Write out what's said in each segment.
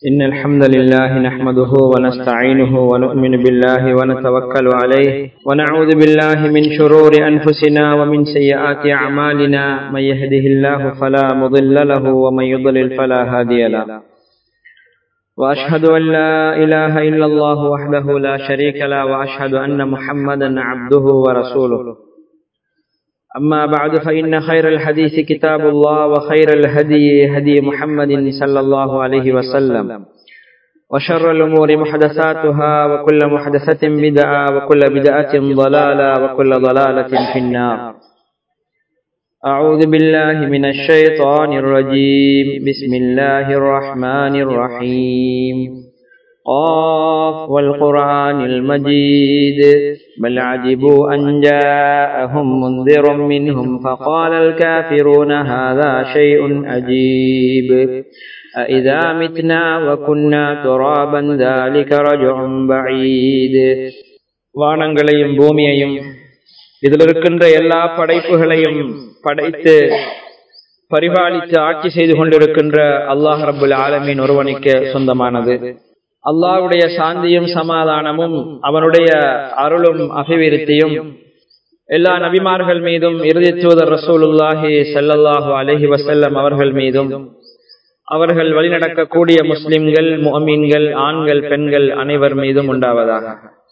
إن الحمد لله نحمده ونستعينه ونؤمن بالله ونتوكل عليه ونعوذ بالله من شرور أنفسنا ومن سيئات أعمالنا من يهده الله فلا مضل له ومن يضلل فلا هادي له وأشهد أن لا إله إلا الله وحده لا شريك له وأشهد أن محمدا عبده ورسوله أما بعد فإن خير الحديث كتاب الله وخير الهدي هدي محمد صلى الله عليه وسلم وشر الأمور محدثاتها وكل محدثة بدعة وكل بدعة ضلالة وكل ضلالة في النار أعوذ بالله من الشيطان الرجيم بسم الله الرحمن الرحيم قاف والقرآن المجيد بل عجبوا أن جاءهم منذر منهم فقال الكافرون هذا شيء أجيب أإذا متنا وكنا ترابا ذلك رجع بعيد வானங்களையும் பூமியையும் இதில் இருக்கின்ற எல்லா படைப்புகளையும் படைத்து பரிபாலித்து ஆட்சி செய்து கொண்டிருக்கின்ற அல்லாஹ் ரபுல் ஆலமின் ஒருவனுக்கு சொந்தமானது அல்லாவுடைய சாந்தியும் சமாதானமும் அவனுடைய அருளும் அபிவிருத்தியும் எல்லா நபிமார்கள் மீதும் இறுதி தூதர் ரசூலுல்லாஹி சல்லல்லாஹு அலஹி வசல்லம் அவர்கள் மீதும் அவர்கள் வழிநடக்கக்கூடிய முஸ்லிம்கள் முஅமீன்கள் ஆண்கள் பெண்கள் அனைவர் மீதும் உண்டாவதாக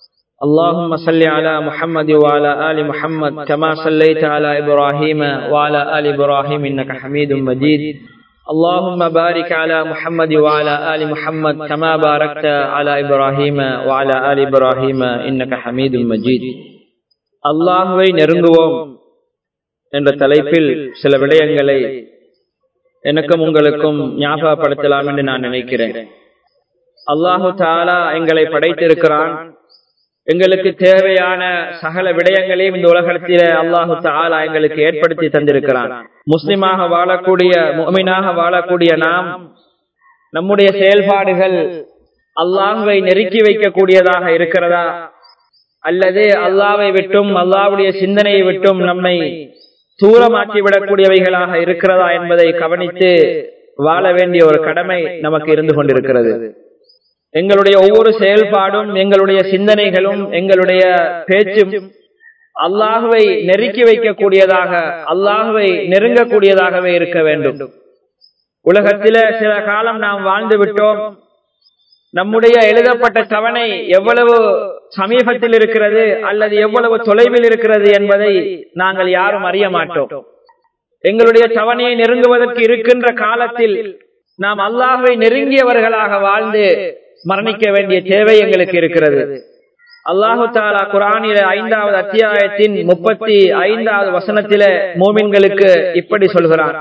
اللهم صل على محمد وعلى آل محمد كما صليت على إبراهيم وعلى آل إبراهيم إنك حميد مجيد اللهم بارك على محمد وعلى آل محمد كما باركت على إبراهيم وعلى آل إبراهيم إنك حميد مجيد அல்லாஹுவை நெருங்குவோம் என்ற தலைப்பில் சில விடயங்களை எனக்கும் உங்களுக்கும் ஞாபகப்படுத்தலாம் என்று நான் நினைக்கிறேன் அல்லாஹு தாலா எங்களை படைத்திருக்கிறான் எங்களுக்கு தேவையான சகல விடயங்களையும் இந்த உலகத்தில அல்லாஹு தாலா எங்களுக்கு ஏற்படுத்தி தந்திருக்கிறான் முஸ்லிமாக வாழக்கூடிய முகமினாக வாழக்கூடிய நாம் நம்முடைய செயல்பாடுகள் அல்லாஹுவை நெருக்கி வைக்கக்கூடியதாக இருக்கிறதா அல்லது அல்லாவை விட்டும் அல்லாவுடைய சிந்தனையை விட்டும் நம்மை தூரமாக்கி விடக்கூடியவைகளாக இருக்கிறதா என்பதை கவனித்து வாழ வேண்டிய ஒரு கடமை நமக்கு இருந்து கொண்டிருக்கிறது எங்களுடைய ஒவ்வொரு செயல்பாடும் எங்களுடைய சிந்தனைகளும் எங்களுடைய பேச்சும் அல்லாஹுவை நெருக்கி வைக்கக்கூடியதாக அல்லாஹுவை நெருங்கக்கூடியதாகவே இருக்க வேண்டும் உலகத்தில சில காலம் நாம் வாழ்ந்து விட்டோம் நம்முடைய எழுதப்பட்ட தவணை எவ்வளவு சமீபத்தில் இருக்கிறது அல்லது எவ்வளவு தொலைவில் இருக்கிறது என்பதை நாங்கள் யாரும் அறிய மாட்டோம் எங்களுடைய தவணையை நெருங்குவதற்கு இருக்கின்ற காலத்தில் நாம் அல்லாஹுவை நெருங்கியவர்களாக வாழ்ந்து மரணிக்க வேண்டிய தேவை எங்களுக்கு இருக்கிறது அல்லாஹு தாலா குரானில ஐந்தாவது அத்தியாயத்தின் முப்பத்தி ஐந்தாவது வசனத்தில மோமின்களுக்கு இப்படி சொல்கிறான்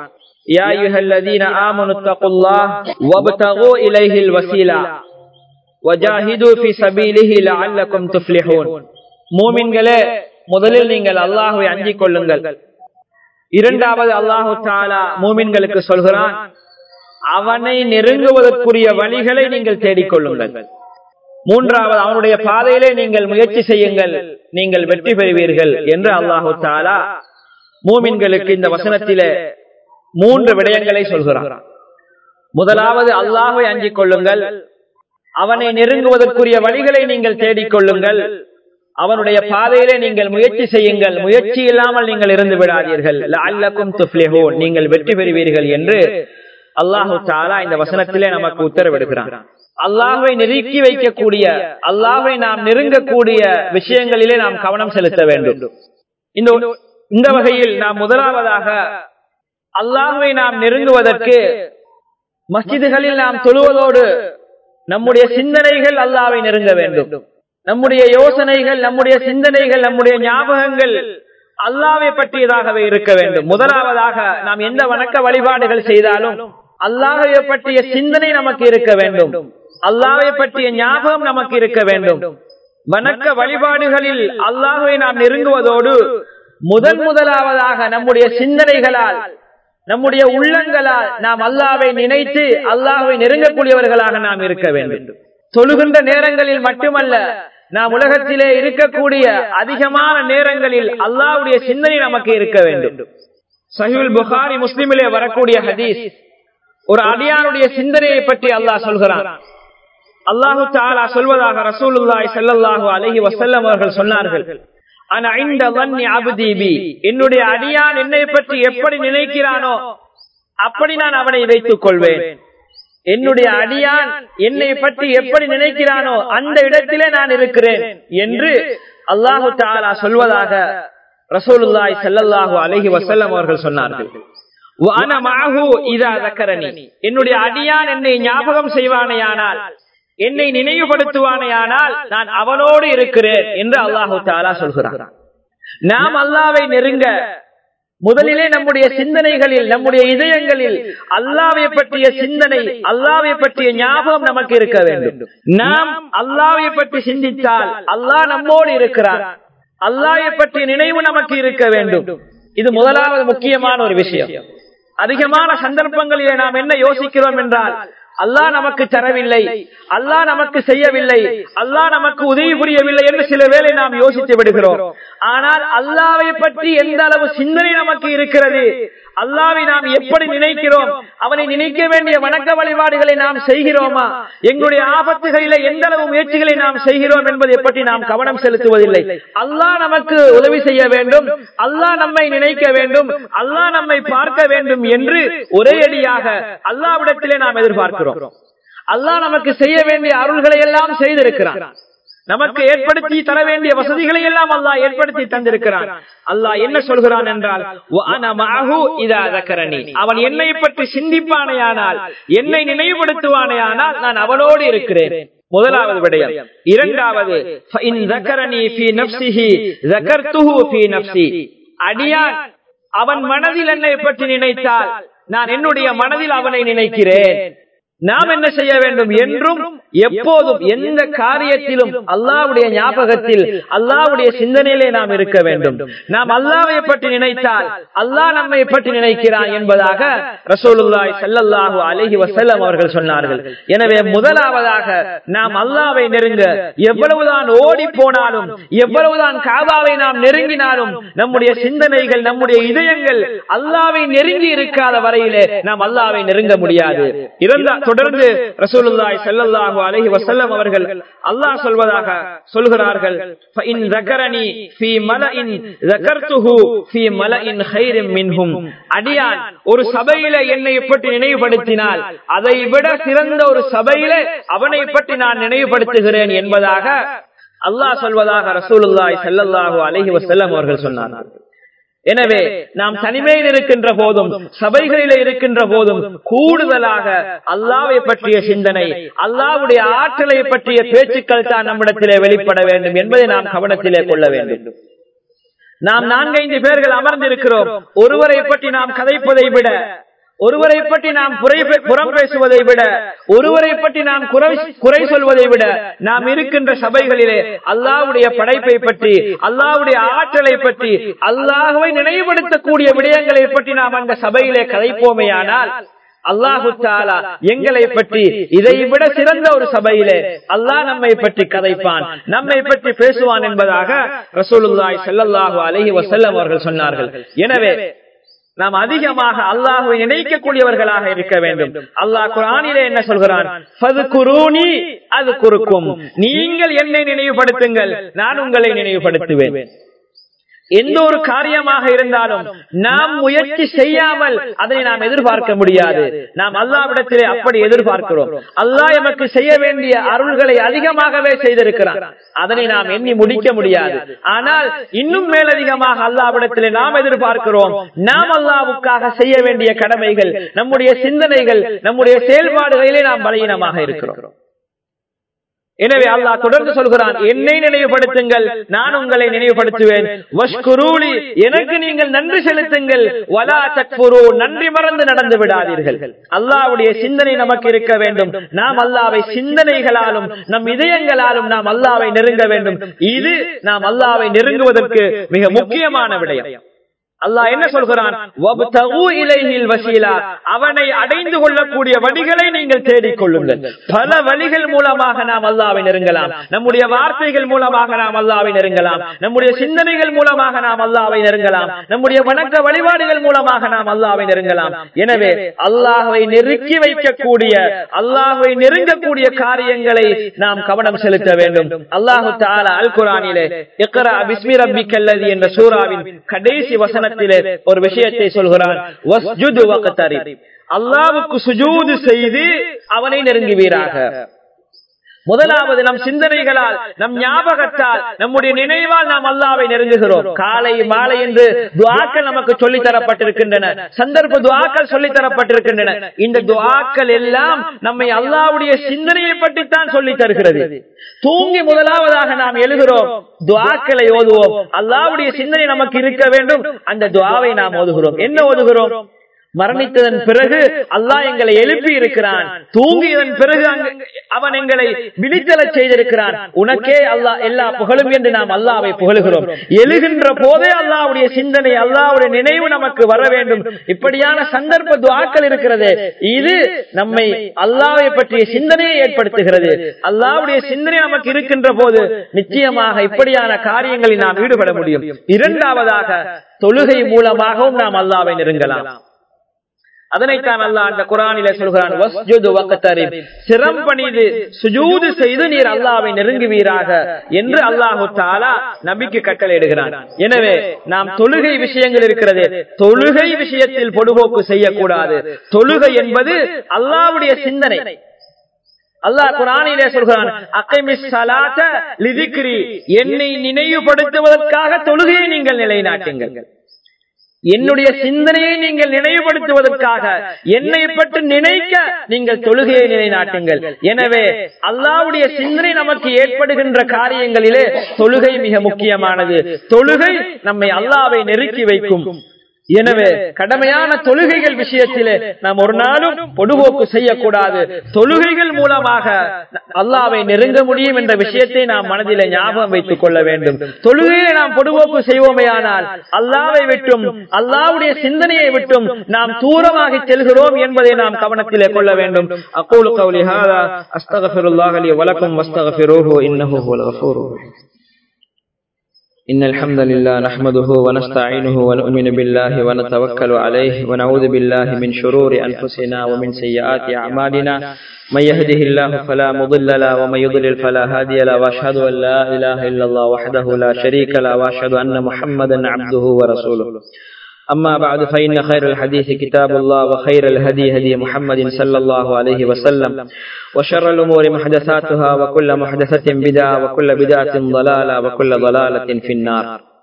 முதலில் நீங்கள் அல்லாஹுவை அஞ்சிக் கொள்ளுங்கள் இரண்டாவது அல்லாஹு தாலா மூமின்களுக்கு சொல்கிறான் அவனை நெருங்குவதற்குரிய வழிகளை நீங்கள் தேடிக்கொள்ளுங்கள் மூன்றாவது அவனுடைய பாதையிலே நீங்கள் முயற்சி செய்யுங்கள் நீங்கள் வெற்றி பெறுவீர்கள் என்று அல்லாஹு தாலா மூமின்களுக்கு இந்த வசனத்தில மூன்று விடயங்களை சொல்கிறான் முதலாவது அல்லாஹை அஞ்சிக் கொள்ளுங்கள் அவனை நெருங்குவதற்குரிய வழிகளை நீங்கள் தேடிக்கொள்ளுங்கள் அவனுடைய பாதையிலே நீங்கள் முயற்சி செய்யுங்கள் முயற்சி இல்லாமல் நீங்கள் இருந்து விடாதீர்கள் அல்லக்கும் துஃப்லிஹோ நீங்கள் வெற்றி பெறுவீர்கள் என்று அல்லாஹு தாலா இந்த வசனத்திலே நமக்கு உத்தரவிடுகிறான் அல்லாஹை நெருக்கி வைக்கக்கூடிய அல்லாஹை நாம் நெருங்கக்கூடிய விஷயங்களிலே நாம் கவனம் செலுத்த வேண்டும் இந்த இந்த வகையில் நாம் முதலாவதாக அல்லாஹை நாம் நெருங்குவதற்கு மஸ்ஜிதுகளில் நாம் தொழுவதோடு நம்முடைய சிந்தனைகள் அல்லாவை நெருங்க வேண்டும் நம்முடைய யோசனைகள் நம்முடைய சிந்தனைகள் நம்முடைய ஞாபகங்கள் அல்லாவை பற்றியதாகவே இருக்க வேண்டும் முதலாவதாக நாம் எந்த வணக்க வழிபாடுகள் செய்தாலும் அல்லாவை பற்றிய சிந்தனை நமக்கு இருக்க வேண்டும் அல்லாவை பற்றிய ஞாபகம் நமக்கு இருக்க வேண்டும் வணக்க வழிபாடுகளில் அல்லாஹை நாம் நெருங்குவதோடு முதல் முதலாவதாக நம்முடைய சிந்தனைகளால் நம்முடைய உள்ளங்களால் நாம் அல்லாவை நினைத்து அல்லாஹை நெருங்கக்கூடியவர்களாக நாம் இருக்க வேண்டும் தொழுகின்ற நேரங்களில் மட்டுமல்ல நாம் உலகத்திலே இருக்கக்கூடிய அதிகமான நேரங்களில் அல்லாவுடைய சிந்தனை நமக்கு இருக்க வேண்டும் சஹில் புகாரி முஸ்லிமிலே வரக்கூடிய ஹதீஸ் ஒரு அடியானுடைய சிந்தனையை பற்றி அல்லாஹ் சொல்கிறான் அல்லாஹு தாலா சொல்வதாக ரசூலுல்லாய் செல்லல்லாஹு அலஹி வசல்லம் அவர்கள் சொன்னார்கள் என்னுடைய அடியான் என்னை பற்றி எப்படி நினைக்கிறானோ அப்படி நான் அவனை வைத்துக் கொள்வேன் என்னுடைய அடியான் என்னை பற்றி எப்படி நினைக்கிறானோ அந்த இடத்திலே நான் இருக்கிறேன் என்று அல்லாஹு தாலா சொல்வதாக ரசூலுல்லாய் செல்லல்லாஹு அலஹி வசல்லம் அவர்கள் சொன்னார்கள் என்னுடைய அடியான் என்னை ஞாபகம் செய்வானேயானால் என்னை நினைவுபடுத்துவானேயானால் நான் அவனோடு இருக்கிறேன் என்று அல்லாஹு தாலா சொல்கிறான் நாம் அல்லாவை நெருங்க முதலிலே நம்முடைய சிந்தனைகளில் நம்முடைய இதயங்களில் அல்லாவை பற்றிய சிந்தனை அல்லாவை பற்றிய ஞாபகம் நமக்கு இருக்க வேண்டும் நாம் அல்லாவை பற்றி சிந்தித்தால் அல்லாஹ் நம்மோடு இருக்கிறார் அல்லாவை பற்றிய நினைவு நமக்கு இருக்க வேண்டும் இது முதலாவது முக்கியமான ஒரு விஷயம் அதிகமான சந்தர்ப்பங்களிலே நாம் என்ன யோசிக்கிறோம் என்றால் அல்லாஹ் நமக்கு தரவில்லை அல்லாஹ் நமக்கு செய்யவில்லை அல்லாஹ் நமக்கு உதவி புரியவில்லை என்று சில வேளை நாம் யோசித்து விடுகிறோம் ஆனால் அல்லாவை பற்றி எந்த அளவு சிந்தனை நமக்கு இருக்கிறது அல்லாவை நாம் எப்படி நினைக்கிறோம் அவனை நினைக்க வேண்டிய வணக்க வழிபாடுகளை நாம் செய்கிறோமா எங்களுடைய ஆபத்துகளில எந்த அளவு முயற்சிகளை நாம் செய்கிறோம் என்பதை பற்றி நாம் கவனம் செலுத்துவதில்லை அல்லாஹ் நமக்கு உதவி செய்ய வேண்டும் அல்லாஹ் நம்மை நினைக்க வேண்டும் அல்லாஹ் நம்மை பார்க்க வேண்டும் என்று ஒரே அடியாக அல்லாவிடத்திலே நாம் எதிர்பார்க்கிறோம் அல்லாஹ் நமக்கு செய்ய வேண்டிய அருள்களை எல்லாம் செய்திருக்கிறான் நமக்கு ஏற்படுத்தி தர வேண்டிய வசதிகளை எல்லாம் அல்லாஹ் ஏற்படுத்தி தந்திருக்கிறான் அல்லாஹ் என்ன சொல்கிறான் என்றால் அவன் என்னை பற்றி சிந்திப்பானையானால் என்னை நினைவுபடுத்துவானையானால் நான் அவனோடு இருக்கிறேன் முதலாவது விடயம் இரண்டாவது அடியான் அவன் மனதில் என்னை பற்றி நினைத்தால் நான் என்னுடைய மனதில் அவனை நினைக்கிறேன் நாம் என்ன செய்ய வேண்டும் என்றும் எப்போதும் எந்த காரியத்திலும் அல்லாவுடைய ஞாபகத்தில் அல்லாவுடைய சிந்தனையிலே நாம் இருக்க வேண்டும் நாம் அல்லாவை பற்றி நினைத்தால் அல்லாஹ் நம்மை பற்றி நினைக்கிறான் என்பதாக ரசூலுல்லாய் செல்லல்லாஹு அலஹி வசல்லம் அவர்கள் சொன்னார்கள் எனவே முதலாவதாக நாம் அல்லாவை நெருங்க எவ்வளவுதான் ஓடி போனாலும் எவ்வளவுதான் காபாவை நாம் நெருங்கினாலும் நம்முடைய சிந்தனைகள் நம்முடைய இதயங்கள் அல்லாவை நெருங்கி இருக்காத வரையிலே நாம் அல்லாவை நெருங்க முடியாது இருந்தா தொடர்ந்து ரசூலுல்லாய் செல்லல்லாஹு அலைஹி வஸல்லம் அவர்கள் அல்லாஹ் சொல்வதாக சொல்கிறார்கள் ஃபஇன் ذكرني في ملئ ذكرته في ملئ خير منهم அடியான் ஒரு சபையில என்னை பற்றி நினைவுபடுத்தினால் அதை விட சிறந்த ஒரு சபையில அவனை பற்றி நான் நினைவுபடுத்துகிறேன் என்பதாக அல்லாஹ் சொல்வதாக ரசூலுல்லாய் செல்லல்லாஹு அலைஹி வஸல்லம் அவர்கள் சொன்னார்கள் எனவே நாம் தனிமையில் இருக்கின்ற போதும் சபைகளில் இருக்கின்ற போதும் கூடுதலாக அல்லாவை பற்றிய சிந்தனை அல்லாவுடைய ஆற்றலை பற்றிய பேச்சுக்கள் தான் நம்மிடத்திலே வெளிப்பட வேண்டும் என்பதை நாம் கவனத்திலே கொள்ள வேண்டும் நாம் நான்கைந்து பேர்கள் அமர்ந்திருக்கிறோம் ஒருவரை பற்றி நாம் கதைப்பதை விட ஒருவரை பற்றி நாம் புறம் பேசுவதை விட ஒருவரை பற்றி நாம் குறை சொல்வதை விட நாம் இருக்கின்ற சபைகளிலே அல்லாவுடைய படைப்பை பற்றி அல்லாவுடைய ஆற்றலை பற்றி அல்லாஹுவை நினைவுபடுத்தக்கூடிய விடயங்களை பற்றி நாம் அந்த சபையிலே கதைப்போமையானால் அல்லாஹு தாலா எங்களை பற்றி இதை விட சிறந்த ஒரு சபையிலே அல்லாஹ் நம்மை பற்றி கதைப்பான் நம்மை பற்றி பேசுவான் என்பதாக ரசூலுல்லாய் செல்லல்லாஹு அலஹி வசல்லம் அவர்கள் சொன்னார்கள் எனவே நாம் அதிகமாக அல்லாஹுவை நினைக்கக்கூடியவர்களாக இருக்க வேண்டும் அல்லாஹ் குரானிலே என்ன சொல்கிறான் அது குறுக்கும் நீங்கள் என்னை நினைவுபடுத்துங்கள் நான் உங்களை நினைவுபடுத்துவேன் எந்த ஒரு காரியமாக இருந்தாலும் நாம் முயற்சி செய்யாமல் அதனை நாம் எதிர்பார்க்க முடியாது நாம் அல்லாவிடத்திலே அப்படி எதிர்பார்க்கிறோம் அல்லாஹ் எமக்கு செய்ய வேண்டிய அருள்களை அதிகமாகவே செய்திருக்கிறார் அதனை நாம் எண்ணி முடிக்க முடியாது ஆனால் இன்னும் மேலதிகமாக அல்லாவிடத்திலே நாம் எதிர்பார்க்கிறோம் நாம் அல்லாவுக்காக செய்ய வேண்டிய கடமைகள் நம்முடைய சிந்தனைகள் நம்முடைய செயல்பாடுகளிலே நாம் பலகீனமாக இருக்கிறோம் எனவே அல்லாஹ் தொடர்ந்து சொல்கிறான் என்னை நினைவுபடுத்துங்கள் நான் உங்களை நினைவுபடுத்துவேன் எனக்கு நீங்கள் நன்றி செலுத்துங்கள் வலா தக்புரு நன்றி மறந்து நடந்து விடாதீர்கள் அல்லாவுடைய சிந்தனை நமக்கு இருக்க வேண்டும் நாம் அல்லாவை சிந்தனைகளாலும் நம் இதயங்களாலும் நாம் அல்லாவை நெருங்க வேண்டும் இது நாம் அல்லாவை நெருங்குவதற்கு மிக முக்கியமான விடயம் அல்லாஹ் என்ன சொல்கிறான் "வப்தகு இலைஹில் வசீலா." அவனை அடைந்து கொள்ளக்கூடிய வழிகளை நீங்கள் தேடிக் கொள்ளுங்கள் பல வழிகள் மூலமாக நாம் அல்லாவை நெருங்கலாம் நம்முடைய வார்த்தைகள் மூலமாக நாம் அல்லாவை நெருங்கலாம் நம்முடைய சிந்தனைகள் மூலமாக நாம் அல்லாவை நெருங்கலாம் நம்முடைய வணக்க வழிபாடுகள் மூலமாக நாம் அல்லாவை நெருங்கலாம் எனவே அல்லாஹ்வை நெருக்கி வைக்கக்கூடிய அல்லாஹ்வை நெருங்கக்கூடிய காரியங்களை நாம் கவனம் செலுத்த வேண்டும் அல்லாஹு தாலா அல் குரானிலே இக்ரா பிஸ்மி ரப்பிக்கல்லதி என்ற சூராவின் கடைசி வசனத்திலே ஒரு விஷயத்தை சொல்கிறான் வஸ்ஜுது வக்தரிப். அல்லாஹ்வுக்கு சுஜூது செய்து அவனை நெருங்குவீராக முதலாவது நம் சிந்தனைகளால் நம் ஞாபகத்தால் நம்முடைய நினைவால் நாம் அல்லாவை நெருங்குகிறோம் காலை மாலை என்று துவாக்கள் நமக்கு சொல்லித் தரப்பட்டிருக்கின்றன சந்தர்ப்ப துவாக்கள் சொல்லித் தரப்பட்டிருக்கின்றன இந்த துவாக்கள் எல்லாம் நம்மை அல்லாவுடைய சிந்தனையை பற்றித்தான் சொல்லித் தருகிறது தூங்கி முதலாவதாக நாம் எழுகிறோம் துவாக்களை ஓதுவோம் அல்லாவுடைய சிந்தனை நமக்கு இருக்க வேண்டும் அந்த துவாவை நாம் ஓதுகிறோம் என்ன ஓதுகிறோம் மரணித்ததன் பிறகு அல்லாஹ் எங்களை எழுப்பி இருக்கிறான் தூங்கியதன் பிறகு அங்க- அவன் எங்களை விழித்தலச் செய்திருக்கிறான் உனக்கே அல்லாஹ் எல்லா புகழும் என்று நாம் அல்லாவை புகழுகிறோம் எழுகின்ற போதே அல்லாவுடைய சிந்தனை அல்லாவுடைய நினைவு நமக்கு வர வேண்டும் இப்படியான சந்தர்ப்ப துவாக்கள் இருக்கிறது இது நம்மை அல்லாவை பற்றிய சிந்தனையை ஏற்படுத்துகிறது அல்லாவுடைய சிந்தனை நமக்கு இருக்கின்ற போது நிச்சயமாக இப்படியான காரியங்களில் நாம் ஈடுபட முடியும் இரண்டாவதாக தொழுகை மூலமாகவும் நாம் அல்லாவை நெருங்கலாம் அதனைத்தான் அல்லாஹ் அந்த குரானிலே சொல்கிறான் வஸ்ஜுது வக்தரிப். சிரம் பணிது சுஜூது செய்து நீர் அல்லாவை நெருங்குவீராக என்று அல்லாஹு தாலா நபிக்கு கட்டளையிடுகிறான் எனவே நாம் தொழுகை விஷயங்கள் இருக்கிறது தொழுகை விஷயத்தில் பொடுபோக்கு செய்யக்கூடாது தொழுகை என்பது அல்லாவுடைய சிந்தனை அல்லாஹ் குரானிலே சொல்கிறான் அக்கைமிஸ் சலாத்த லிதிக்ரி என்னை நினைவுபடுத்துவதற்காக தொழுகையை நீங்கள் நிலைநாட்டுங்கள் என்னுடைய சிந்தனையை நீங்கள் நினைவுபடுத்துவதற்காக என்னை பற்றி நினைக்க நீங்கள் தொழுகையை நிலைநாட்டுங்கள் எனவே அல்லாவுடைய சிந்தனை நமக்கு ஏற்படுகின்ற காரியங்களிலே தொழுகை மிக முக்கியமானது தொழுகை நம்மை அல்லாவை நெருக்கி வைக்கும் எனவே கடமையான தொழுகைகள் விஷயத்திலே நாம் ஒரு நாளும் பொடுபோக்கு செய்யக்கூடாது தொழுகைகள் மூலமாக அல்லாவை நெருங்க முடியும் என்ற விஷயத்தை நாம் மனதிலே ஞாபகம் வைத்துக் கொள்ள வேண்டும் தொழுகையை நாம் பொடுபோக்கு செய்வோமேயானால் அல்லாவை விட்டும் அல்லாவுடைய சிந்தனையை விட்டும் நாம் தூரமாக செல்கிறோம் என்பதை நாம் கவனத்திலே கொள்ள வேண்டும் அக்கூலு கௌலி ஹாதா அஸ்தகஃபிருல்லாஹ் லி வலக்கும் வஸ்தகஃபிரூஹு இன்னஹு ஹுவல் கஃபூருர் ரஹீம் إن الحمد لله نحمده ونستعينه ونؤمن بالله ونتوكل عليه ونعوذ بالله من شرور أنفسنا ومن سيئات أعمالنا من يهده الله فلا مضل له ومن يضلل فلا هادي له وأشهد أن لا إله إلا الله وحده لا شريك له وأشهد أن محمدا عبده ورسوله أما بعد فإن خير الحديث كتاب الله وخير الهدي هدي محمد صلى الله عليه وسلم وشر الأمور محدثاتها وكل محدثة بدعة وكل بدعة ضلالة وكل ضلالة في النار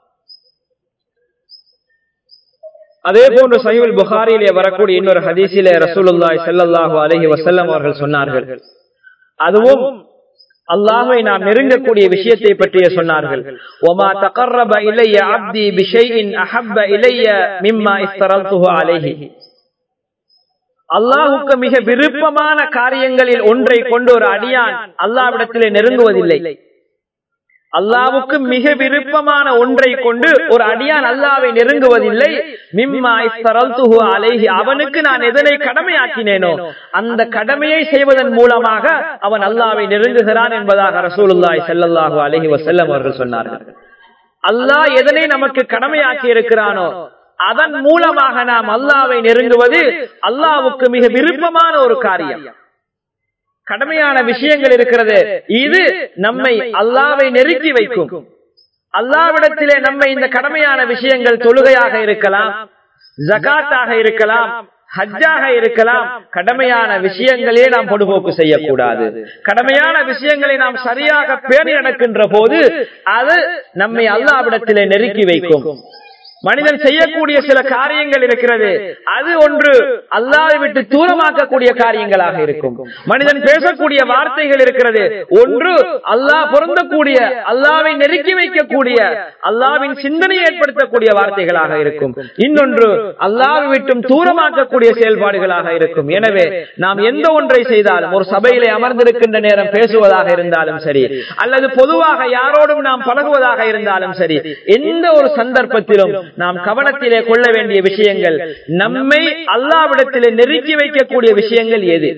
அதே போன்று சஹீல் புகாரிலே வரக்கூடிய இன்னொரு ஹதீஸிலே ரசூலுல்லாஹி ஸல்லல்லாஹு அலைஹி வஸல்லம் அவர்கள் சொன்னார்கள் அதுவும் அல்லாஹ்வை நாம் நெருங்கக்கூடிய விஷயத்தை பற்றிய சொன்னார்கள் ஒமா தகர்ரப இலைய அப்தி பிஷைஇன் அஹப்ப இலைய மிம்மா இஸ்தரல்துஹு அலைஹி அல்லாஹுக்கு மிக விருப்பமான காரியங்களில் ஒன்றை கொண்டு ஒரு அடியான் அல்லாவிடத்திலே நெருங்குவதில்லை அல்லாவுக்கு மிக விருப்பமான ஒன்றை கொண்டு ஒரு அடியான் அல்லாவை நெருங்குவதில்லை மிம்மா இஸ்தரல்துஹு அலைஹி அவனுக்கு நான் எதனை கடமையாக்கினேனோ அந்த கடமையை செய்வதன் மூலமாக அவன் அல்லாவை நெருங்குகிறான் என்பதாக ரசூலுல்லாஹி ஸல்லல்லாஹு அலைஹி வஸல்லம் அவர்கள் சொன்னார்கள் அல்லாஹ் எதனை நமக்கு கடமையாக்கி இருக்கிறானோ அதன் மூலமாக நாம் அல்லாவை நெருங்குவது அல்லாவுக்கு மிக விருப்பமான ஒரு காரியம் கடமையான விஷயங்கள் இருக்கிறது இது நம்மை அல்லாவை நெருக்கி வைக்கும் அல்லாவிடத்திலே நம்மை இந்த கடமையான விஷயங்கள் தொழுகையாக இருக்கலாம் ஜகாத்தாக இருக்கலாம் ஹஜ்ஜாக இருக்கலாம் கடமையான விஷயங்களே நாம் பொடுபோக்கு செய்யக்கூடாது கடமையான விஷயங்களை நாம் சரியாக பேணி நடக்கின்ற போது அது நம்மை அல்லாவிடத்திலே நெருக்கி வைக்கும் மனிதன் செய்யக்கூடிய சில காரியங்கள் இருக்கிறது அது ஒன்று அல்லாவை விட்டு தூரமாக்கக்கூடிய காரியங்களாக இருக்கும் மனிதன் பேசக்கூடிய வார்த்தைகள் இருக்கிறது ஒன்று அல்லாஹ் பொருந்தக்கூடிய அல்லாவை நெருக்கி வைக்கக்கூடிய அல்லாவின் சிந்தனை ஏற்படுத்தக்கூடிய வார்த்தைகளாக இருக்கும் இன்னொன்று அல்லாவை விட்டும் தூரமாக்கக்கூடிய செயல்பாடுகளாக இருக்கும் எனவே நாம் எந்த ஒன்றை செய்தாலும் ஒரு சபையிலே அமர்ந்திருக்கின்ற நேரம் பேசுவதாக இருந்தாலும் சரி அல்லது பொதுவாக யாரோடும் நாம் பழகுவதாக இருந்தாலும் சரி எந்த ஒரு சந்தர்ப்பத்திலும் நாம் கவனத்திலே கொள்ள வேண்டிய விஷயங்கள் நம்மை அல்லாவிடத்திலே நெருக்கி வைக்கக்கூடிய விஷயங்கள் எது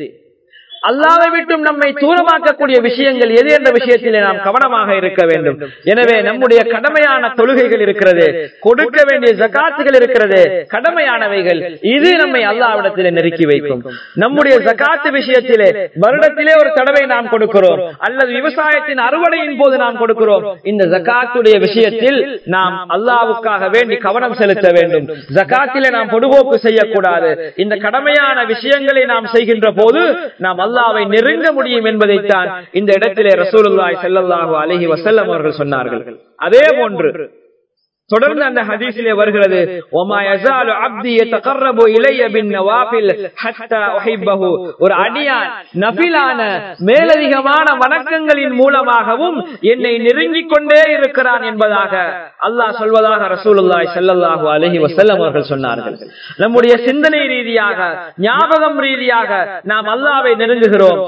அல்லாவை விட்டும் நம்மை தூரமாக்கக்கூடிய விஷயங்கள் எது என்ற விஷயத்திலே நாம் கவனமாக இருக்க வேண்டும் எனவே நம்முடைய கடமையான தொழுகைகள் இருக்கிறது கொடுக்க வேண்டிய ஜகாத்துகள் இருக்கிறது கடமையானவைகள் இது நம்மை அல்லாவிடத்திலே நெருக்கி வைக்கும் நம்முடைய ஜகாத்து விஷயத்திலே வருடத்திலே ஒரு தடவை நாம் கொடுக்கிறோம் அல்லது விவசாயத்தின் அறுவடையின் போது நாம் கொடுக்கிறோம் இந்த ஜகாத்துடைய விஷயத்தில் நாம் அல்லாவுக்காக வேண்டி கவனம் செலுத்த வேண்டும் ஜகாத்திலே நாம் பொதுபோக்கு செய்யக்கூடாது இந்த கடமையான விஷயங்களை நாம் செய்கின்ற போது நாம் அல்லாவை நெருங்க முடியும் என்பதைத்தான் இந்த இடத்திலே ரசூலுல்லாய் செல்லல்லாஹு அலஹி வசல்லம் அவர்கள் சொன்னார்கள் அதே போன்று தொடர்ந்து அந்த ஹதீஸிலே வருகிறது ஒமா யஸாலு அப்தி யதகர்ரபு இலைய பின் நவாஃபில் ஹத்தா உஹிப்பஹு ஒரு அடியான் நஃபிலான மேலதிகமான வணக்கங்களின் மூலமாகவும் என்னை நெருங்கிக் கொண்டே இருக்கிறான் என்பதாக அல்லாஹ் சொல்வதாக ரசூலுல்லாஹி ஸல்லல்லாஹு அலைஹி வஸல்லம் அவர்கள் சொன்னார்கள் நம்முடைய சிந்தனை ரீதியாக ஞாபகம் ரீதியாக நாம் அல்லாஹ்வை நெருங்குகிறோம்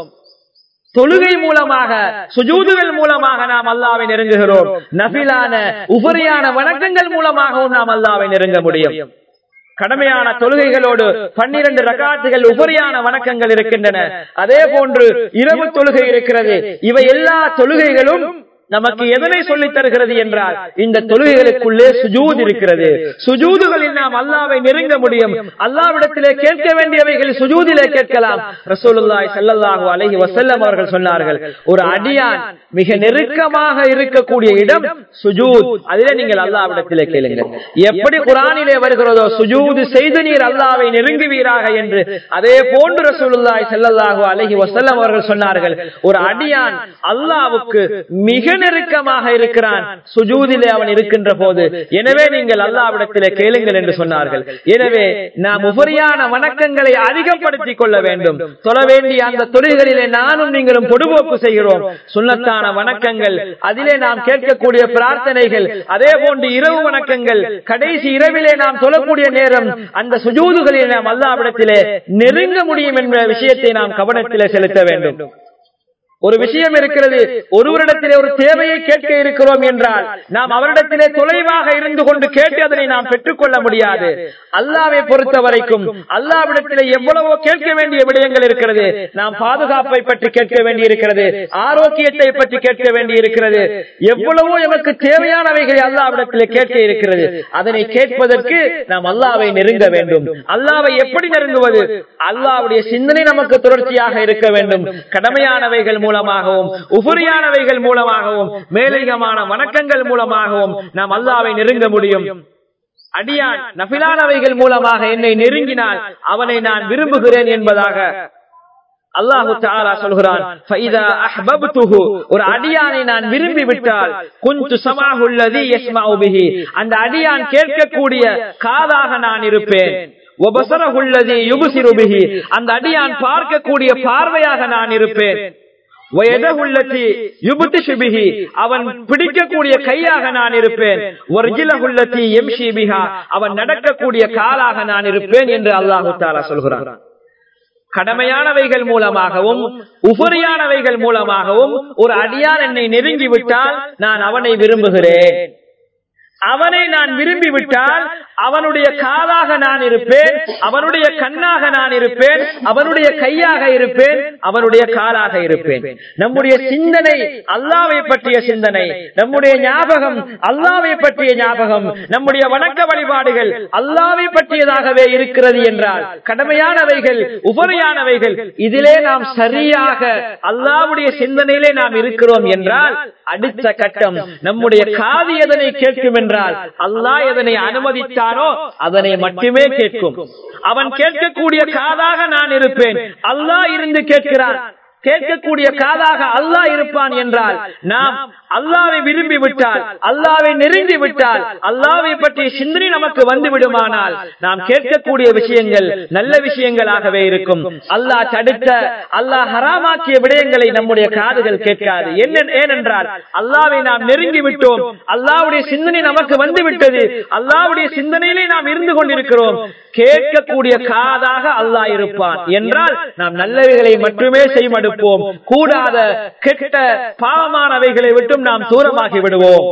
தொழுகை மூலமாக சுஜூதுகள் மூலமாக நாம் அல்லாவை நெருங்குகிறோம் நபிலான உபரியான வணக்கங்கள் மூலமாகவும் நாம் அல்லாவை நெருங்க முடியும் கடமையான தொழுகைகளோடு பன்னிரண்டு ரகாத்துகள் உபரியான வணக்கங்கள் இருக்கின்றன அதே போன்று இரவு தொழுகை இருக்கிறது இவை எல்லா தொழுகைகளும் நமக்கு எதனை சொல்லித் தருகிறது என்றால் இந்த தொழுகைகளுக்குள்ளே சுஜூத் இருக்கிறது சுஜூதுகளில் நாம் அல்லாவை நெருங்க முடியும் அல்லாவிடத்திலே கேட்க வேண்டியவைகள் சுஜூதிலே கேட்கலாம் ரசூலுல்லாய் ஸல்லல்லாஹு அலைஹி வஸல்லம் அவர்கள் சொன்னார்கள் ஒரு அடியான் மிக நெருக்கமாக இருக்கக்கூடிய இடம் சுஜூத் அதிலே நீங்கள் அல்லாவிடத்திலே கேளுங்கள் எப்படி குரானிலே வருகிறதோ சுஜூது செய்து நீர் அல்லாவை நெருங்குவீராக என்று அதே போன்று ரசூலுல்லாய் ஸல்லல்லாஹு அலைஹி வஸல்லம் அவர்கள் சொன்னார்கள் ஒரு அடியான் அல்லாவுக்கு மிக நெருக்கமாக இருக்கிறான் சுஜூதிலே அவன் இருக்கின்ற போது எனவே நீங்கள் அல்லாவிடத்திலே கேளுங்கள் என்று சொன்னார்கள் எனவே நாம் உபரியான வணக்கங்களை அதிகப்படுத்திக் கொள்ள வேண்டும் தொழ வேண்டிய அந்த தொழில்களிலே நானும் நீங்களும் பொடுபோக்கு செய்கிறோம் சுண்ணத்தான வணக்கங்கள் அதிலே நாம் கேட்கக்கூடிய பிரார்த்தனைகள் அதே போன்று இரவு வணக்கங்கள் கடைசி இரவிலே நாம் தொழக்கூடிய நேரம் அந்த சுஜூதுகளில் நாம் அல்லாவிடத்திலே நெருங்க முடியும் என்ற விஷயத்தை நாம் கவனத்திலே செலுத்த வேண்டும் ஒரு விஷயம் இருக்கிறது ஒருவரிடத்திலே ஒரு தேவையை கேட்க இருக்கிறோம் என்றால் நாம் அவரிடத்திலே தொலைவாக இருந்து கொண்டு கேட்டு அதனை நாம் பெற்றுக்கொள்ள முடியாது அல்லாவை பொறுத்த வரைக்கும் அல்லாவிடத்திலே எவ்வளவோ கேட்க வேண்டிய விடயங்கள் இருக்கிறது நாம் பாதுகாப்பை பற்றி கேட்க வேண்டி இருக்கிறது ஆரோக்கியத்தை பற்றி கேட்க வேண்டி இருக்கிறது எவ்வளவோ எமக்கு தேவையானவைகளை அல்லாவிடத்திலே கேட்க இருக்கிறது அதனை கேட்பதற்கு நாம் அல்லாவை நெருங்க வேண்டும் அல்லாவை எப்படி நெருங்குவது அல்லாவுடைய சிந்தனை நமக்கு தொடர்ச்சியாக இருக்க வேண்டும் கடமையானவைகள் மூலமாகவும் உபரியானவைகள் மூலமாகவும் மேலதிகமான வணக்கங்கள் மூலமாகவும் நாம் அல்லாவை நெருங்க முடியும் அடியான் நபிலானவைகள் மூலமாக என்னை நெருங்கினால் அவனை நான் விரும்புகிறேன் என்பதாக அல்லாஹு தாலா சொல்கிறான் ஒரு அடியானை நான் விரும்பி விட்டால் குஞ்சு சமாகுள்ளதி அந்த அடியான் கேட்கக்கூடிய காதாக நான் இருப்பேன் அந்த அடியான் பார்க்கக்கூடிய பார்வையாக நான் இருப்பேன் அவன் பிடிக்கக்கூடிய கையாக நான் இருப்பேன் அவன் நடக்கக்கூடிய காலாக நான் இருப்பேன் என்று அல்லாஹு தாலா சொல்கிறான் கடமையானவைகள் மூலமாகவும் உபரியானவைகள் மூலமாகவும் ஒரு அடியான் என்னை நெருங்கிவிட்டால் நான் அவனை விரும்புகிறேன் அவனை நான் விரும்பி விட்டால் அவனுடைய காலாக நான் இருப்பேன் அவனுடைய கண்ணாக நான் இருப்பேன் அவனுடைய கையாக இருப்பேன் அவனுடைய காலாக இருப்பேன் நம்முடைய சிந்தனை அல்லாவை பற்றிய சிந்தனை நம்முடைய ஞாபகம் அல்லாவை பற்றிய ஞாபகம் நம்முடைய வணக்க வழிபாடுகள் அல்லாவை பற்றியதாகவே இருக்கிறது என்றால் கடமையானவைகள் உபரியானவைகள் இதிலே நாம் சரியாக அல்லாவுடைய சிந்தனையிலே நாம் இருக்கிறோம் என்றால் அடுத்த கட்டம் நம்முடைய காது எதனை கேட்கும் என்றால் அல்லாஹ் எதனை அனுமதித்தானோ அதனை மட்டுமே கேட்கும் அவன் கேட்கக்கூடிய காதாக நான் இருப்பேன் அல்லாஹ் இருந்து கேட்கிறான் கேட்கக்கூடிய காதாக அல்லாஹ் இருப்பான் என்றால் நாம் அல்லாவை விரும்பி விட்டால் அல்லாவை நெருங்கி விட்டால் அல்லாவை பற்றிய சிந்தனை நமக்கு வந்து விடுமானால் நாம் கேட்கக்கூடிய விஷயங்கள் நல்ல விஷயங்களாகவே இருக்கும் அல்லாஹ் தடுத்த அல்லாஹ் ஹராமாக்கிய விடயங்களை நம்முடைய காதுகள் கேட்காது என்ன ஏனென்றால் அல்லாவை நாம் நெருங்கி விட்டோம் அல்லாவுடைய சிந்தனை நமக்கு வந்து விட்டது அல்லாவுடைய சிந்தனையிலே நாம் இருந்து கொண்டிருக்கிறோம் கேட்கக்கூடிய காதாக அல்லாஹ் இருப்பான் என்றால் நாம் நல்லவைகளை மட்டுமே செய்மடுப்போம் கூடாத கெட்ட பாவமானவைகளை விட்டும் நாம் தூரமாகி விடுவோம்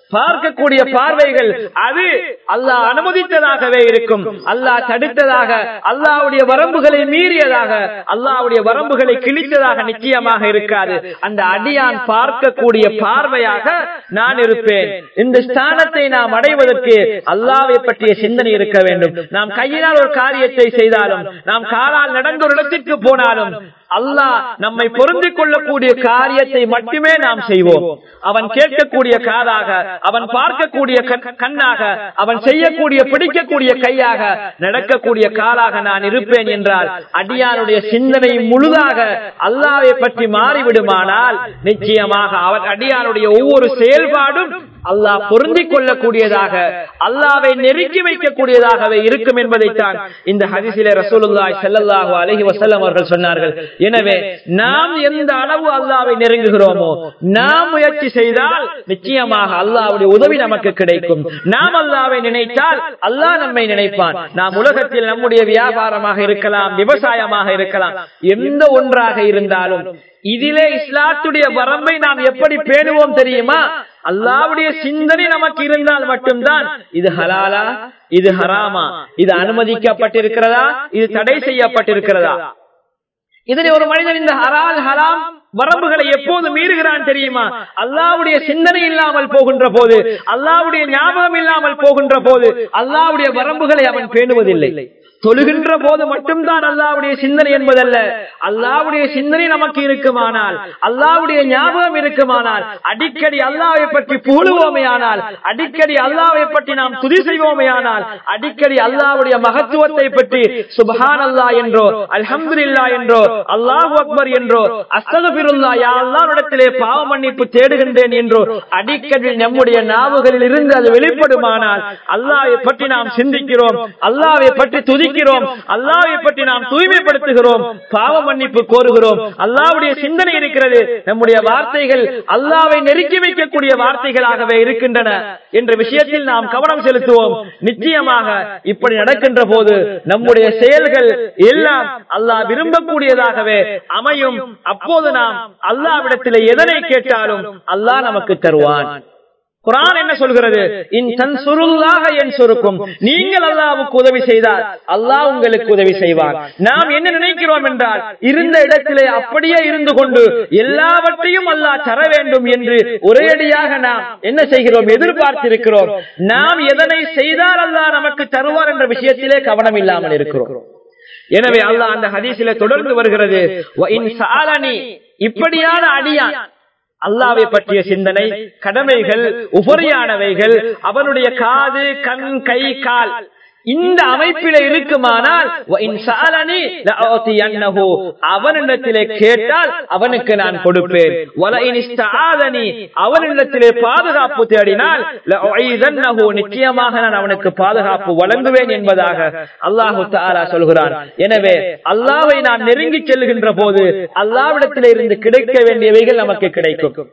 பார்க்கக்கூடிய பார்வைகள் அது அல்லாஹ் அனுமதித்ததாகவே இருக்கும் அல்லாஹ் தடுத்ததாக அல்லாஹ்வுடைய வரம்புகளை மீறியதாக அல்லாஹ்வுடைய வரம்புகளை கிழித்ததாக நிச்சயமாக இருக்காது அந்த அடியான் பார்க்கக்கூடிய பார்வையாக நான் இருப்பேன் இந்த ஸ்தானத்தை நாம் அடைவதற்கு அல்லாவை பற்றிய சிந்தனை இருக்க வேண்டும் நாம் கையினால் ஒரு காரியத்தை செய்தாலும் நாம் காலால் நடந்த ஒரு இடத்திற்கு போனாலும் அல்லாஹ் நம்மை பொருந்திக் கொள்ளக்கூடிய காரியத்தை மட்டுமே நாம் செய்வோம் அவன் கேட்கக்கூடிய காதாக அவன் பார்க்கக்கூடிய கண்- கண்ணாக அவன் செய்யக்கூடிய பிடிக்கக்கூடிய கையாக நடக்கக்கூடிய காலாக நான் இருப்பேன் என்றால் அடியானுடைய சிந்தனை முழுதாக அல்லாவை பற்றி மாறிவிடுமானால் நிச்சயமாக அவன் அடியானுடைய ஒவ்வொரு செயல்பாடும் அல்லாஹ் பொருந்திக் கொள்ளக்கூடியதாக அல்லாவை நெருக்கி வைக்கக்கூடியதாகவே இருக்கும் என்பதைத்தான் இந்த ஹதிசிலே ரசூலுல்லாஹி ஸல்லல்லாஹு அலைஹி வஸல்லம் அவர்கள் சொன்னார்கள் எனவே நாம் எந்த அளவு அல்லாவை நெருங்குகிறோமோ நாம் முயற்சி செய்தால் நிச்சயமாக அல்லாஹ்வுடைய உதவி நமக்கு கிடைக்கும் நாம் அல்லாவை நினைத்தால் அல்லாஹ் நம்மை நினைப்பான் நாம் உலகத்தில் நம்முடைய வியாபாரமாக இருக்கலாம் விவசாயமாக இருக்கலாம் எந்த ஒன்றாக இருந்தாலும் இதிலே இஸ்லாத்துடைய வரம்பை நாம் எப்படி பேணுவோம் தெரியுமா அல்லாவுடைய சிந்தனை நமக்கு இருந்தால் மட்டும்தான் இது ஹலாலா இது ஹராமா இது அனுமதிக்கப்பட்டிருக்கிறதா இது தடை செய்யப்பட்டிருக்கிறதா இதனை ஒரு மனிதன் இந்த ஹலால் ஹராம் வரம்புகளை எப்போது மீறுகிறான் தெரியுமா அல்லாவுடைய சிந்தனை இல்லாமல் போகின்ற போது அல்லாவுடைய ஞாபகம் இல்லாமல் போகின்ற போது அல்லாவுடைய வரம்புகளை அவன் பேணுவதில்லை தொழுகின்ற போது மட்டும்தான் அல்லாவுடைய சிந்தனை என்பதல்ல அல்லாவுடைய சிந்தனை நமக்கு இருக்குமானால் அல்லாவுடைய ஞாபகம் இருக்குமானால் அடிக்கடி அல்லாவை பற்றி புகழுவோமையானால் அடிக்கடி அல்லாவை பற்றி நாம் துதி செய்வோமையானால் அடிக்கடி அல்லாவுடைய மகத்துவத்தை பற்றி சுபஹான் அல்லா என்றோ அல்ஹம்துலில்லா என்றோ அல்லாஹு அக்பர் என்றோ அஸ்தகபிருல்லா யா அல்லாவிடத்திலே பாவ மன்னிப்பு தேடுகின்றேன் என்றோ அடிக்கடி நம்முடைய நாவுகளில் இருந்து அது வெளிப்படுமானால் அல்லாவை பற்றி நாம் சிந்திக்கிறோம் அல்லாவை பற்றி துதிக்கிறோம் அல்லாவை பற்றி நாம் தூய்மைப்படுத்துகிறோம் பாவ மன்னிப்பு கோருகிறோம் அல்லாவுடைய சிந்தனை இருக்கிறது நம்முடைய வார்த்தைகள் அல்லாவை நெருக்கி வைக்கக்கூடிய வார்த்தைகளாகவே இருக்கின்றன என்ற விஷயத்தில் நாம் கவனம் செலுத்துவோம் நிச்சயமாக இப்படி நடக்கின்ற போது நம்முடைய செயல்கள் எல்லாம் அல்லாஹ் விரும்பக்கூடியதாகவே அமையும் அப்போது நாம் அல்லாவிடத்தில் எதனை கேட்டாலும் அல்லாஹ் நமக்கு தருவான் குரான் என்ன சொல்கிறது இன் தன்சுருல்லாக என் சுருக்கும் நீங்கள் அல்லாவுக்கு உதவி செய்தால் அல்லாஹ் உங்களுக்கு உதவி செய்வார் நாம் என்ன நினைக்கிறோம் என்றால் இருந்த இடத்திலே அப்படியே இருந்து கொண்டு எல்லாவற்றையும் அல்லாஹ் தர வேண்டும் என்று ஒரேடியாக நாம் என்ன செய்கிறோம் எதிர்பார்த்திருக்கிறோம் நாம் எதனை செய்தால் அல்லாஹ் நமக்கு தருவார் என்ற விஷயத்திலே கவனம் இல்லாமல் இருக்கிறோம் எனவே அல்லாஹ் அந்த ஹதீஸிலே தொடர்ந்து வருகிறது "வ இன் சஅலனி", இப்படியான அடியான் அல்லாவை பற்றிய சிந்தனை கடமைகள் உபரியானவைகள் அவனுடைய காது கண் கை கால் இந்த அமைப்பில இருக்குமானால் "வ இன் சஅலனி லஅதியன்னஹு", அவனிடத்திலே கேட்டால் அவனுக்கு நான் கொடுப்பேன் "வல இன் இஸ்தஆதனி", அவனிடத்திலே பாதுகாப்பு தேடினால் லஅஈதன்னஹு", நிச்சயமாக நான் அவனுக்கு பாதுகாப்பு வழங்குவேன் என்பதாக அல்லாஹு தஆலா சொல்கிறான் எனவே அல்லாஹ்வை நாம் நெருங்கி செல்கின்ற போது அல்லாஹ்விடத்திலே இருந்து கிடைக்க வேண்டியவைகள் நமக்கு கிடைக்கும்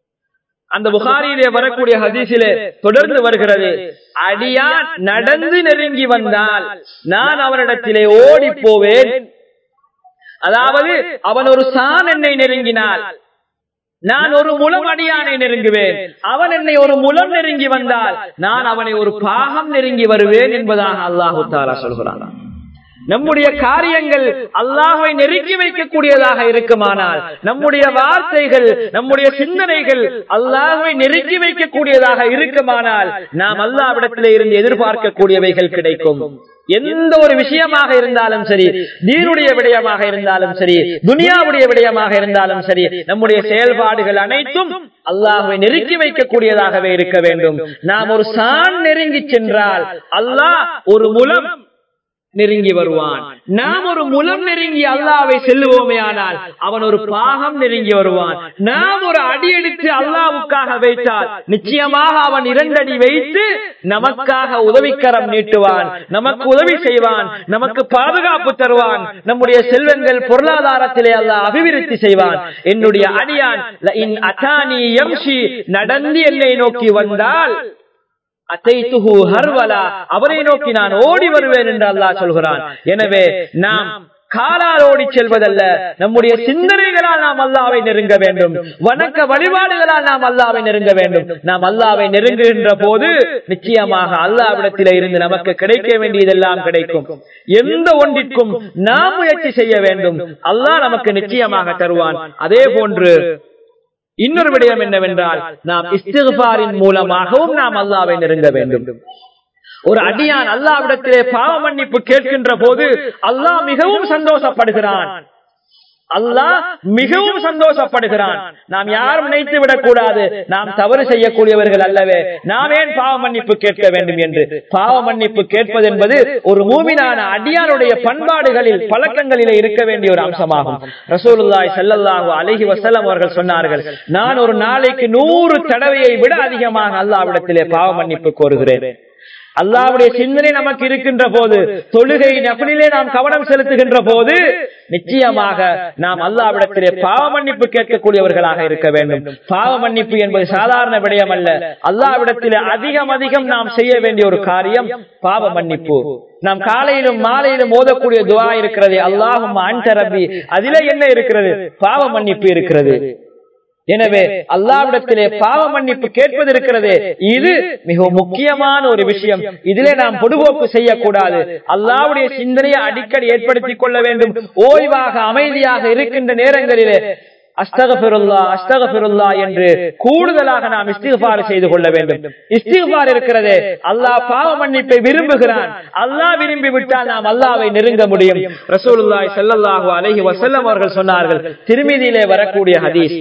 அந்த புகாரியிலே வரக்கூடிய ஹதீஸிலே தொடர்ந்து வருகிறது அடியான் நடந்து நெருங்கி வந்தால் நான் அவனிடத்திலே ஓடி போவேன் அதாவது அவன் ஒரு சான் என்னை நெருங்கினால் நான் ஒரு முலம் அடியானை நெருங்குவேன் அவன் என்னை ஒரு முலம் நெருங்கி வந்தால் நான் அவனை ஒரு பாகம் நெருங்கி வருவேன் என்பதாக அல்லாஹு தாலா சொல்கிறான் நம்முடைய காரியங்கள் அல்லாஹை நெருக்கி வைக்கக்கூடியதாக இருக்குமானால் நம்முடைய வார்த்தைகள் நம்முடைய சிந்தனைகள் அல்லாஹை நெருக்கி வைக்கக்கூடியதாக இருக்குமானால் நாம் அல்லாவிடத்திலே இருந்து எதிர்பார்க்கக்கூடியவைகள் கிடைக்கும் எந்த ஒரு விஷயமாக இருந்தாலும் சரி நீருடைய விடயமாக இருந்தாலும் சரி துனியாவுடைய விடயமாக இருந்தாலும் சரி நம்முடைய செயல்பாடுகள் அனைத்தும் அல்லாஹை நெருக்கி வைக்கக்கூடியதாகவே இருக்க வேண்டும் நாம் ஒரு சான் நெருங்கி சென்றால் அல்லாஹ் ஒரு முலம் நெருங்கி வருவான் நாம் ஒரு முலம் நெருங்கி அல்லாவை செல்லுவோமே ஆனால் அவன் ஒரு பாகம் நெருங்கி வருவான் நாம் ஒரு அடி எடுத்து அல்லாவுக்காக வைத்தால் நிச்சயமாக அவன் இரண்டடி வைத்து நமக்காக உதவிக்கரம் நீட்டுவான் நமக்கு உதவி செய்வான் நமக்கு பாதுகாப்பு தருவான் நம்முடைய செல்வங்கள் பொருளாதாரத்திலே அல்லாஹ் அபிவிருத்தி செய்வான் என்னுடைய அடியான் இன் அத்தானி எம்ஷி நடந்து என்னை நோக்கி வந்தால் அத்தைத்துஹு ஹர்வலா அவரை நோக்கி நான் ஓடி வருவேன் என்று அல்லாஹ் சொல்கிறான் எனவே நாம் காலாலோடி செல்வதல்ல நம்முடைய சிந்தனைகளால் நாம் அல்லாவை நெருங்க வேண்டும் வணக்க வழிபாடுகளால் நாம் அல்லாவை நெருங்க வேண்டும் நாம் அல்லாவை நெருங்குகின்ற போது நிச்சயமாக அல்லாவிடத்தில இருந்து நமக்கு கிடைக்க வேண்டியதெல்லாம் கிடைக்கும் எந்த ஒன்றிற்கும் நாம் முயற்சி செய்ய வேண்டும் அல்லாஹ் நமக்கு நிச்சயமாக தருவான் அதே போன்று இன்னொரு விடயம் என்னவென்றால் நாம் இஸ்திகாரின் மூலமாகவும் நாம் அல்லாவை நெருங்க வேண்டும் ஒரு அடியான் அல்லாவிடத்திலே பாவ மன்னிப்பு கேட்கின்ற போது அல்லாஹ் மிகவும் சந்தோஷப்படுகிறான் அல்லாஹ் மிகவும் சந்தோஷப்படுகிறான் நாம் யாரும் நினைத்து விடக் கூடாது நாம் தவறு செய்யக்கூடியவர்கள் அல்லவே நாம் ஏன் பாவ மன்னிப்பு கேட்க வேண்டும் என்று பாவ மன்னிப்பு கேட்பது என்பது ஒரு மூமினான அடியானுடைய பண்பாடுகளில் பழக்கங்களிலே இருக்க வேண்டிய ஒரு அம்சமாகும் ரசூலுல்லாய் செல்லல்லாஹு அலஹி வசலம் அவர்கள் சொன்னார்கள் நான் ஒரு நாளைக்கு நூறு தடவையை விட அதிகமாக அல்லாவிடத்திலே பாவ மன்னிப்பு கோருகிறேன் அல்லாவுடைய சிந்தனை நமக்கு இருக்கின்ற போது தொழுகை நபனிலே நாம் கவனம் செலுத்துகின்ற போது நிச்சயமாக நாம் அல்லாவிடத்திலே பாவ மன்னிப்பு கேட்கக்கூடியவர்களாக இருக்க வேண்டும் பாவ மன்னிப்பு என்பது சாதாரண விடயம் அல்ல அல்லாவிடத்திலே அதிகம் அதிகம் நாம் செய்ய வேண்டிய ஒரு காரியம் பாவ மன்னிப்பு நாம் காலையிலும் மாலையிலும் ஓதக்கூடிய துவா இருக்கிறது அல்லாஹும் அன்டரபி அதிலே என்ன இருக்கிறது பாவ மன்னிப்பு இருக்கிறது எனவே அல்லாவிடத்திலே பாவ மன்னிப்பு கேட்பது இருக்கிறது இது மிக முக்கியமான ஒரு விஷயம் இதிலே நாம் பொடுபோக்கு செய்யக்கூடாது அல்லாவுடைய சிந்தனையை அடிக்கடி ஏற்படுத்திக் கொள்ள வேண்டும் ஓய்வாக அமைதியாக இருக்கின்ற நேரங்களிலே அஸ்தகபிருல்லா அஸ்தகபிருல்லா என்று கூடுதலாக நாம் இஸ்திகார் செய்து கொள்ள வேண்டும் இஸ்திகார் இருக்கிறதே அல்லாஹ் பாவ மன்னிப்பை விரும்புகிறான் அல்லாஹ் விரும்பி விட்டால் நாம் அல்லாவை நெருங்க முடியும் ரசூலுல்லாய் செல்லல்லாஹு அலஹி வசல்லம் அவர்கள் சொன்னார்கள் திருமதியிலே வரக்கூடிய ஹதீஸ்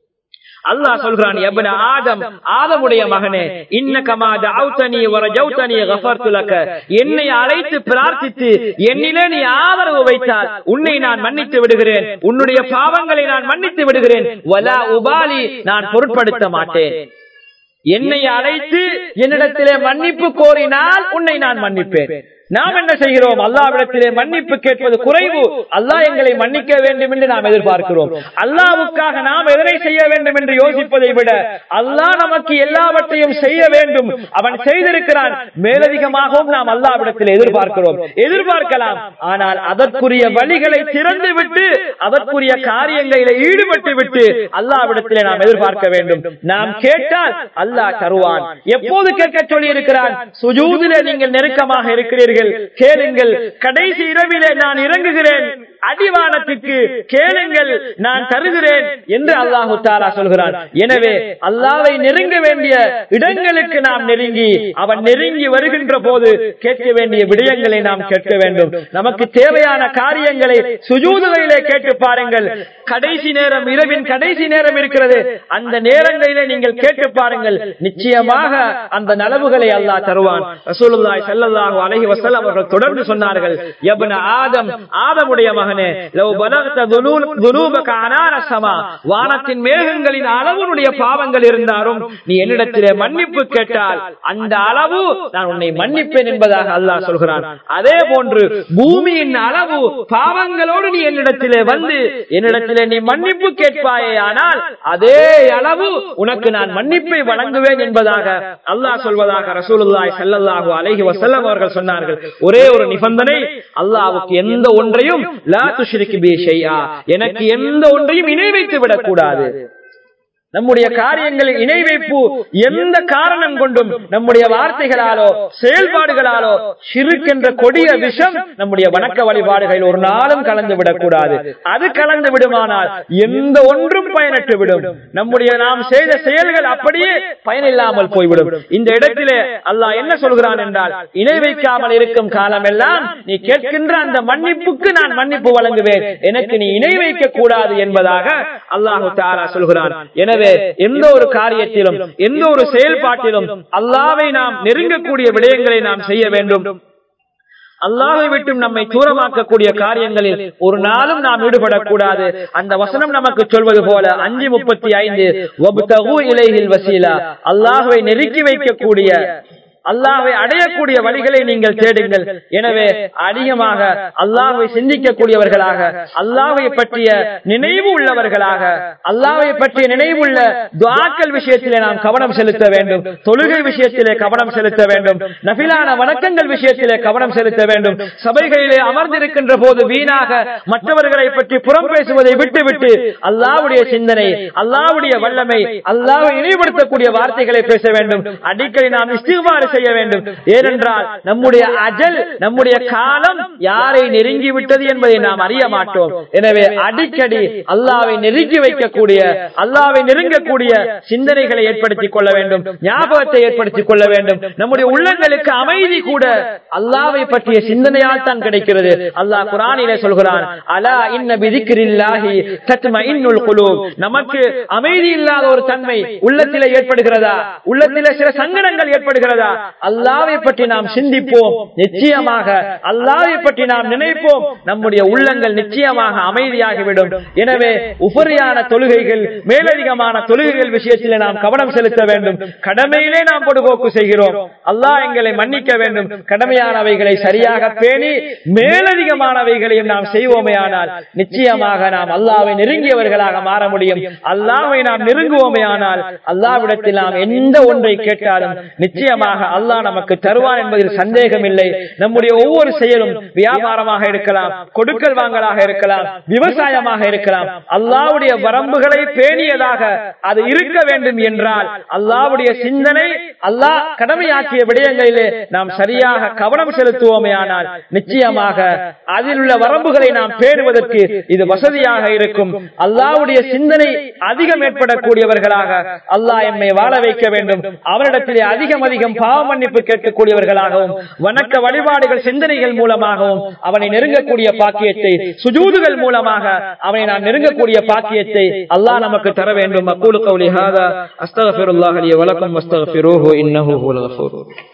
அல்லாஹ் சொல்றான் எபன ஆதம் ஆதமுடைய மகனே இன்னகமா தஅவுதனி வரஜௌதனி கஃபர்து லக என்னை அழைத்து பிரார்த்தித்து என்னிலே நீ ஆதரவு வைத்தால் உன்னை நான் மன்னித்து விடுகிறேன் உன்னுடைய பாவங்களை நான் மன்னித்து விடுகிறேன் வலா உபாலி நான் பொருட்படுத்த மாட்டேன் என்னை அழைத்து என்னிடத்திலே மன்னிப்பு கோரினால் உன்னை நான் மன்னிப்பேன் நாம் என்ன செய்கிறோம் அல்லாவிடத்திலே மன்னிப்பு கேட்பது குறைவு அல்லாஹ் எங்களை மன்னிக்க வேண்டும் என்று நாம் எதிர்பார்க்கிறோம் அல்லாவுக்காக நாம் எதனை செய்ய வேண்டும் என்று யோசிப்பதை விட அல்லாஹ் நமக்கு எல்லாவற்றையும் செய்ய வேண்டும் அவன் செய்திருக்கிறான் மேலதிகமாகவும் நாம் அல்லாவிடத்தில் எதிர்பார்க்கிறோம் எதிர்பார்க்கலாம் ஆனால் அதற்குரிய வழிகளை திறந்து விட்டு அதற்குரிய காரியங்களில் ஈடுபட்டு விட்டு அல்லாவிடத்திலே நாம் எதிர்பார்க்க வேண்டும் நாம் கேட்டால் அல்லாஹ் தருவான் எப்போது கேட்க சொல்லி இருக்கிறான் சுஜூதிலே நீங்கள் நெருக்கமாக இருக்கிறீர்கள் கேளுங்கள் கேளுங்கள் கடைசி இரவிலே நான் இறங்குகிறேன் அடிவானத்துக்கு கேளுங்கள் நான் தருகிறேன் என்று அல்லாஹு தாலா சொல்கிறான் எனவே அல்லாவை நெருங்க வேண்டிய இடங்களுக்கு நாம் நெருங்கி அவன் நெருங்கி வருகின்ற போது கேட்க வேண்டிய விடயங்களை நாம் கேட்க வேண்டும் நமக்கு தேவையான காரியங்களை சுஜூதுகளிலே கேட்டு பாருங்கள் கடைசி நேரம் இரவின் கடைசி நேரம் இருக்கிறது அந்த நேரங்களிலே நீங்கள் கேட்டு பாருங்கள் நிச்சயமாக அந்த நலவுகளை அல்லாஹ் தருவான் ரசூலுல்லாஹி ஸல்லல்லாஹு அலைஹி வஸல்லம் அவர்கள் தொடர்ந்து சொன்னார்கள் யப்ன ஆதம் ஆதமுடைய மகனே லவ் பலகத துனூபக அனார ஸமா வானத்தின் மேகங்களின் அளவுனுடைய பாவங்கள் இருந்தாலும் நீ என்னிடத்திலே மன்னிப்பு கேட்டால் அந்த அளவு நான் உன்னை மன்னிப்பேன் என்பதாக அல்லாஹ் சொல்கிறான் அதே போன்று பூமியின் அளவு பாவங்களோடு நீ என்னிடத்திலே வந்து என்னிடத்திலே நீ மன்னிப்பு கேட்பாயே ஆனால் அதே அளவு உனக்கு நான் மன்னிப்பை வழங்குவேன் என்பதாக அல்லாஹ் சொல்வதாக ரசூலுல்லாய் ஸல்லல்லாஹு அலைஹி வஸல்லம் அவர்கள் சொன்னார்கள் ஒரே ஒரு நிபந்தனை அல்லாஹ்வுக்கு எந்த ஒன்றையும் லா துஷ்ரிக் பி ஷைஆ எனக்கு எந்த ஒன்றையும் இணை வைத்து விடக்கூடாது நம்முடைய காரியங்களில் இணை வைப்பு எந்த காரணம் கொண்டும் நம்முடைய வார்த்தைகளாலோ செயல்பாடுகளாலோ சிறுக்கென்ற கொடிய விஷம் நம்முடைய வணக்க வழிபாடுகளில் ஒரு நாளும் கலந்து விடக்கூடாது அது கலந்து விடுமானால் எந்த ஒன்றும் பயனற்று விடும் நம்முடைய நாம் செய்த செயல்கள் அப்படியே பயனில்லாமல் போய்விடும் இந்த இடத்திலே அல்லாஹ் என்ன சொல்கிறான் என்றால் இணை வைக்காமல் இருக்கும் காலமெல்லாம் நீ கேட்கின்ற அந்த மன்னிப்புக்கு நான் மன்னிப்பு வழங்குவேன் எனக்கு நீ இணை வைக்க கூடாது என்பதாக அல்லாஹு தாரா சொல்கிறான் எனவே எந்த ஒரு காரியத்திலும் எந்த ஒரு செயல்பாட்டிலும் அல்லாவை நாம் நெருங்கக்கூடிய விடயங்களை நாம் செய்ய வேண்டும் அல்லாவை விட்டும் நம்மை தூரமாக்கக்கூடிய காரியங்களில் ஒரு நாளும் நாம் ஈடுபடக்கூடாது அந்த வசனம் நமக்கு சொல்வது போல அஞ்சு முப்பத்தி ஐந்து இலையில் வசீலா அல்லாஹுவை நெருக்கி வைக்கக்கூடிய அல்லாஹ்வை அடையக்கூடிய வழிகளை நீங்கள் தேடுங்கள் எனவே அதிகமாக அல்லாஹ்வை சிந்திக்கக்கூடியவர்களாக அல்லாஹ்வை பற்றிய நினைவு உள்ளவர்களாக அல்லாஹ்வை பற்றிய நினைவுள்ள துஆக்கள் விஷயத்திலே நாம் கவனம் செலுத்த வேண்டும் தொழுகை விஷயத்திலே கவனம் செலுத்த வேண்டும் நபிலான வணக்கங்கள் விஷயத்திலே கவனம் செலுத்த வேண்டும் சபைகளிலே அமர்ந்திருக்கின்ற போது வீணாக மற்றவர்களை பற்றி புறம் பேசுவதை விட்டுவிட்டு அல்லாஹ்வுடைய சிந்தனை அல்லாஹ்வுடைய வல்லமை அல்லாஹ்வை இணைப்படுத்தக்கூடிய வார்த்தைகளை பேச வேண்டும் அடிக்கடி நாம் இஸ்திக்பார் செய்ய வேண்டும் ஏனென்றால் நம்முடைய அஜல் நம்முடைய காலம் யாரை நெருங்கி விட்டது என்பதை நாம் அறிய மாட்டோம் எனவே அடிக்கடி அல்லாவை நெருங்கி வைக்கக்கூடிய அல்லாவை நெருங்கக்கூடிய சிந்தனைகளை ஏற்படுத்திக் கொள்ள வேண்டும் ஞாபகத்தை ஏற்படுத்திக் கொள்ள வேண்டும் நம்முடைய உள்ளங்களுக்கு அமைதி கூட அல்லாவை பற்றிய சிந்தனையால் தான் கிடைக்கிறது அல்லாஹ் குரானிலே சொல்கிறான் அலா இன்ன பிதிக்கிரில்லாஹி தத்ம இன்னுல் குலூப் நமக்கு அமைதி இல்லாத ஒரு தன்மை உள்ளத்திலே ஏற்படுகிறதா உள்ளத்திலே சில சங்கடங்கள் ஏற்படுகிறதா அல்லாவை பற்றி நாம் சிந்திப்போம் நிச்சயமாக அல்லாவை பற்றி நாம் நினைப்போம் நம்முடைய உள்ளங்கள் நிச்சயமாக அமைதியாகிவிடும் எனவே உபரியான தொழுகைகள் மேலதிகமான தொழுகைகள் விஷயத்தில் நாம் கவனம் செலுத்த வேண்டும் கடமையிலே நாம் பொடுபோக்கு செய்கிறோம் அல்லாஹ் எங்களை மன்னிக்க வேண்டும் கடமையானவைகளை சரியாக பேணி மேலதிகமானவைகளையும் நாம் செய்வோமே ஆனால் நிச்சயமாக நாம் அல்லாவை நெருங்கியவர்களாக மாற முடியும் அல்லாவை நாம் நெருங்குவோமே ஆனால் அல்லாவிடத்தில் நாம் எந்த ஒன்றை கேட்டாலும் நிச்சயமாக அல்லாஹ் நமக்கு தருவான் என்பதில் சந்தேகம் இல்லை நம்முடைய ஒவ்வொரு செயலும் வியாபாரமாக இருக்கலாம் கொடுக்கல் வாங்கலாக இருக்கலாம் விவசாயமாக இருக்கலாம் அல்லாவுடைய வரம்புகளை பேணியதாக அது இருக்க வேண்டும் என்றால் அல்லாவுடைய சிந்தனை அல்லாஹ் கடமையாக்கிய விடயங்களிலே நாம் சரியாக கவனம் செலுத்துவோமே ஆனால் நிச்சயமாக அதில் உள்ள வரம்புகளை நாம் பேணுவதற்கு இது வசதியாக இருக்கும் அல்லாவுடைய சிந்தனை அதிகம் ஏற்படக்கூடியவர்களாக அல்லாஹ் எம்மை வாழ வைக்க வேண்டும் அவரிடத்திலே அதிகம் அதிகம் பாவ மன்னிப்பு கேட்கக்கூடியவர்களாகவும் வணக்க வழிபாடுகள் சிந்தனைகள் மூலமாகவும் அவனை நெருங்கக்கூடிய பாக்கியத்தை சுஜூதுகள் மூலமாக அவனை நாம் நெருங்கக்கூடிய பாக்கியத்தை அல்லாஹ் நமக்கு தர வேண்டும் அக்கூலு கௌலி ஹாதா அஸ்தகஃபிருல்லாஹ் லி வலக்கும் அஸ்தகஃபிரூஹு இன்னஹு ஹுவல் கஃபூர்